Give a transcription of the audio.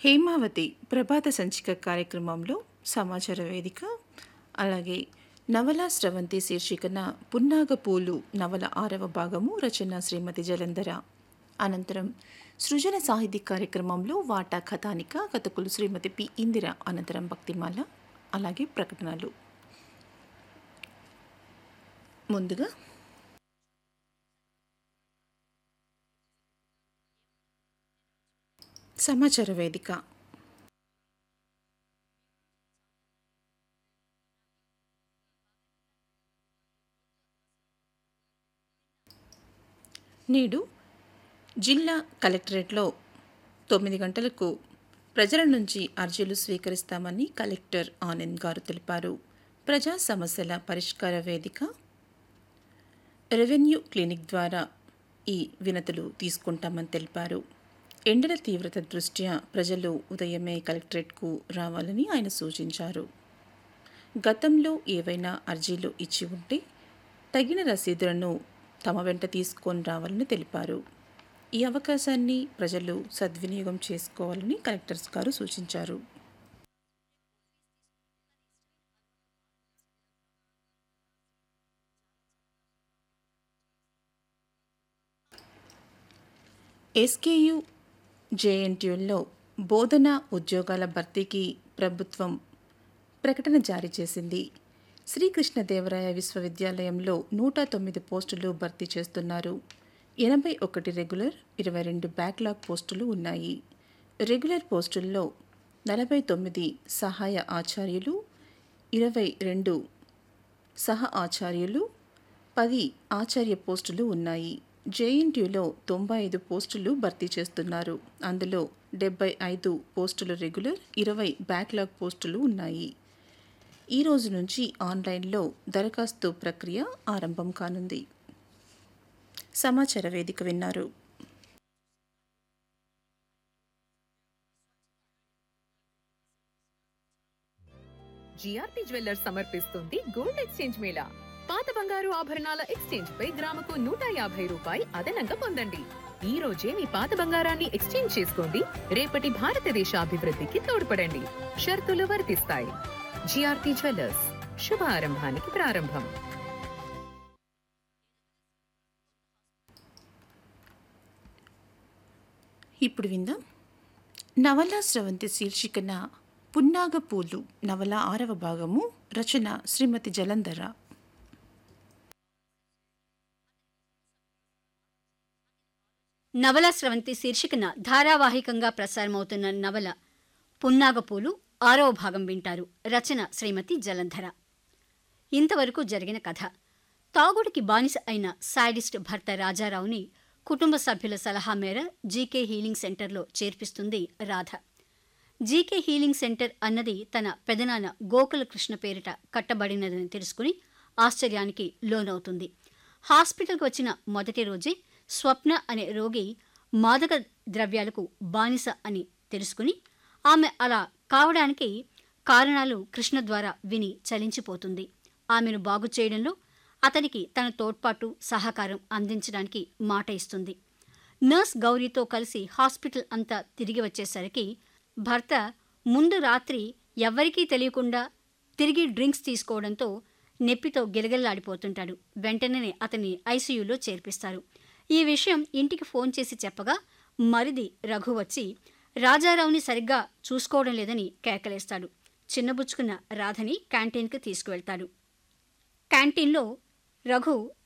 హేమావతి ప్రభాత సంచిక కార్యక్రమంలో సమాచార వేదిక అలాగే నవల స్రవంతి శీర్షికన పున్నాగ పూలు నవల ఆరవ భాగము రచన శ్రీమతి జలంధర అనంతరం సృజన సాహితీ కార్యక్రమంలో వాటా కథానిక కథకులు శ్రీమతి పి ఇందిర అనంతరం భక్తిమాల అలాగే ప్రకటనలు ముందుగా సమాచార వేదిక నేడు జిల్లా కలెక్టరేట్లో తొమ్మిది గంటలకు ప్రజల నుంచి అర్జీలు స్వీకరిస్తామని కలెక్టర్ ఆనంద్ గారు తెలిపారు ప్రజా సమస్యల పరిష్కార వేదిక రెవెన్యూ క్లినిక్ ద్వారా ఈ వినతులు తీసుకుంటామని తెలిపారు ఎండల తీవ్రత దృష్ట్యా ప్రజలు ఉదయమే కలెక్టరేట్కు రావాలని ఆయన సూచించారు గతంలో ఏవైనా అర్జీలు ఇచ్చి ఉంటే తగిన రసీదులను తమ వెంట తీసుకొని రావాలని తెలిపారు ఈ అవకాశాన్ని ప్రజలు సద్వినియోగం చేసుకోవాలని కలెక్టర్స్ గారు సూచించారు ఎస్కేయు జేఎన్టీయుల్లో బోధన ఉద్యోగాల భర్తీకి ప్రభుత్వం ప్రకటన జారీ చేసింది శ్రీకృష్ణదేవరాయ విశ్వవిద్యాలయంలో నూట తొమ్మిది పోస్టులు భర్తీ చేస్తున్నారు ఎనభై ఒకటి రెగ్యులర్ ఇరవై రెండు బ్యాక్లాగ్ పోస్టులు ఉన్నాయి రెగ్యులర్ పోస్టుల్లో నలభై తొమ్మిది సహాయ ఆచార్యులు ఇరవై రెండు సహ ఆచార్యులు పది ఆచార్య పోస్టులు ఉన్నాయి జేఎన్టీయులో తొంభై ఐదు పోస్టులు భర్తీ చేస్తున్నారు అందులో డెబ్బై ఐదు పోస్టులు రెగ్యులర్ ఇరవై బ్యాక్లాగ్ పోస్టులు ఉన్నాయి ఈ రోజు నుంచి ఆన్లైన్లో దరఖాస్తు ప్రక్రియ ఆరంభం కానుంది సమాచార వేదిక విన్నారు జిఆర్పి జ్యువెల్లర్స్ సమర్పిస్తుంది గోల్డ్ ఎక్స్చేంజ్ మేళా పాత బంగారు ఆభరణాల ఎక్స్చేంజ్ పై గ్రాముకు నూట యాభై రూపాయి అదనంగా పొందండి ఈ రోజే మీ పాత బంగారాన్ని ఎక్స్చేంజ్ చేసుకోండి రేపటి భారతదేశ అభివృద్ధికి తోడ్పడండి షరతులు వర్తిస్తాయి జిఆర్పి జ్యువెల్లర్స్ శుభ ఆరంభానికి ప్రారంభం ఇప్పుడు విందాం నవల స్రవంతి శీర్షికన పున్నాగ పూలు నవల ఆరవ భాగము రచన శ్రీమతి జలంధర నవల స్రవంతి శీర్షికన ధారావాహికంగా ప్రసారమవుతున్న నవల పున్నాగపూలు ఆరవ భాగం వింటారు రచన శ్రీమతి జలంధర ఇంతవరకు జరిగిన కథ తాగుడికి బానిస అయిన సాడిస్ట్ భర్త రాజారావుని కుటుంబ సభ్యుల సలహా మేర జీకే హీలింగ్ సెంటర్లో చేర్పిస్తుంది రాధ జీకే హీలింగ్ సెంటర్ అన్నది తన పెదనాన్న గోకుల కృష్ణ పేరిట కట్టబడినదని తెలుసుకుని ఆశ్చర్యానికి లోనవుతుంది హాస్పిటల్కి వచ్చిన మొదటి రోజే స్వప్న అనే రోగి మాదక ద్రవ్యాలకు బానిస అని తెలుసుకుని ఆమె అలా కావడానికి కారణాలు కృష్ణ ద్వారా విని చలించిపోతుంది ఆమెను బాగు చేయడంలో అతనికి తన తోడ్పాటు సహకారం అందించడానికి మాట ఇస్తుంది నర్స్ గౌరీతో కలిసి హాస్పిటల్ అంతా తిరిగి వచ్చేసరికి భర్త ముందు రాత్రి ఎవ్వరికీ తెలియకుండా తిరిగి డ్రింక్స్ తీసుకోవడంతో నెప్పితో గిలగిల్లాడిపోతుంటాడు వెంటనే అతన్ని ఐసీయూలో చేర్పిస్తారు ఈ విషయం ఇంటికి ఫోన్ చేసి చెప్పగా మరిది రఘు వచ్చి రాజారావుని సరిగ్గా చూసుకోవడం లేదని కేకలేస్తాడు చిన్నబుచ్చుకున్న రాధని క్యాంటీన్కి తీసుకువెళ్తాడు క్యాంటీన్లో రఘు